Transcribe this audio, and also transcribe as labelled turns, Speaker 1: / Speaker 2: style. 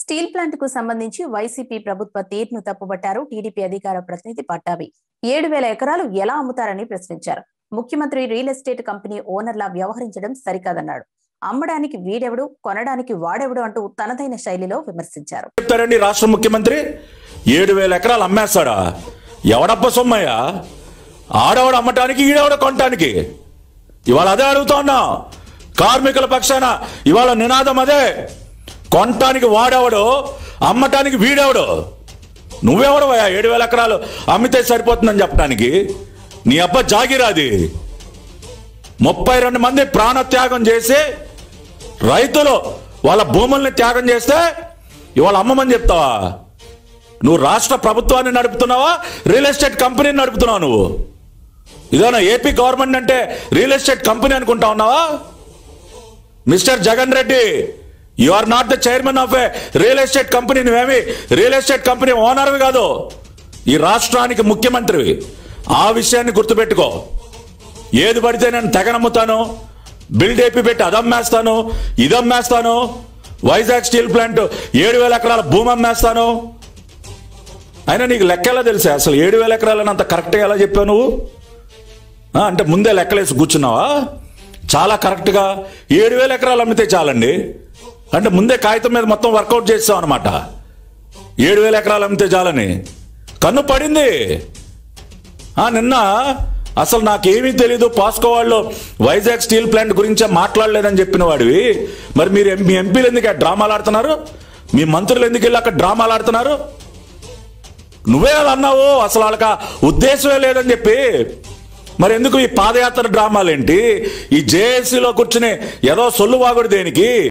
Speaker 1: steel plant కు సంబంధించి YCP ప్రభుత్వ తీరును తప్పుబట్టారు టీడీపీ అధికార ప్రతినిధి పట్టాభి ఏడు వేల ఎకరాలు ఎలా అమ్ముతారని ప్రశ్నించారు ముఖ్యమంత్రి రియల్ ఎస్టేట్ కంపెనీ ఓనర్లా వ్యవహరించడం సరికాదన్నాడు అమ్మడానికి వీడెవడు కొనడానికి వాడెవడు అంటూ తనదైన శైలిలో విమర్శించారు
Speaker 2: చెప్తారండి రాష్ట్ర ముఖ్యమంత్రి ఏడు వేల ఎకరాలు అమ్మేస్తాడా ఎవడప్ప సొమ్మయ్య ఆడవాడు అమ్మటానికి ఈడవాడు కొనటానికి ఇవాళ అదే అడుగుతా ఉన్నా కార్మికుల పక్షాన ఇవాళ నినాదం అదే కొనటానికి వాడెవడు అమ్మటానికి వీడెవడు నువ్వెవడవయ్యా ఏడు వేల ఎకరాలు అమ్మితే సరిపోతుందని చెప్పడానికి నీ అబ్బ జాగిరాది ముప్పై రెండు మంది ప్రాణత్యాగం చేసి రైతులు వాళ్ళ భూముల్ని త్యాగం చేస్తే ఇవాళ అమ్మమని చెప్తావా నువ్వు రాష్ట్ర ప్రభుత్వాన్ని నడుపుతున్నావా రియల్ ఎస్టేట్ కంపెనీని నడుపుతున్నావు నువ్వు ఇదేనా ఏపీ గవర్నమెంట్ అంటే రియల్ ఎస్టేట్ కంపెనీ అనుకుంటా ఉన్నావా mister Jagan Reddy you are not the chairman of a real estate company నువ్వేమి రియల్ ఎస్టేట్ కంపెనీ ఓనర్వి కాదు ఈ రాష్ట్రానికి ముఖ్యమంత్రివి ఆ విషయాన్ని గుర్తుపెట్టుకో ఏది పడితే నేను తెగనమ్ముతాను బిల్డ్ ఏపీ పెట్టి అది అమ్మేస్తాను ఇది అమ్మేస్తాను వైజాగ్ స్టీల్ ప్లాంట్ ఏడు వేల ఎకరాల భూమి అమ్మేస్తాను అయినా నీకు లెక్క ఎలా తెలుసా అసలు ఏడు వేల ఎకరాలని అంత కరెక్ట్గా ఎలా చెప్పావు నువ్వు ఆ, అంటే ముందే లెక్కలేసి కూర్చున్నావా చాలా కరెక్ట్గా ఏడు వేల ఎకరాలు అమ్మితే చాలండి అంటే ముందే కాగితం మీద మొత్తం వర్కౌట్ చేస్తాం అనమాట ఏడు వేల ఎకరాలు అమ్మితే చాలని కన్ను పడింది ఆ నిన్న అసలు నాకేమీ తెలీదు పాస్కో వాళ్ళు వైజాగ్ స్టీల్ ప్లాంట్ గురించే మాట్లాడలేదని చెప్పిన వాడివి మరి మీరు ఎం- మీ ఎంపీలు ఎందుకు ఆ డ్రామాలు ఆడుతున్నారు మీ మంత్రులు ఎందుకు వెళ్ళి అక్కడ డ్రామాలు ఆడుతున్నారు నువ్వే అలా అన్నావు అసలు వాళ్ళకి ఆ ఉద్దేశమే లేదని చెప్పి మరి ఎందుకు ఈ పాదయాత్ర డ్రామాలేంటి ఈ జేఏసీలో కూర్చుని ఏదో సొల్లు వాగుడు దేనికి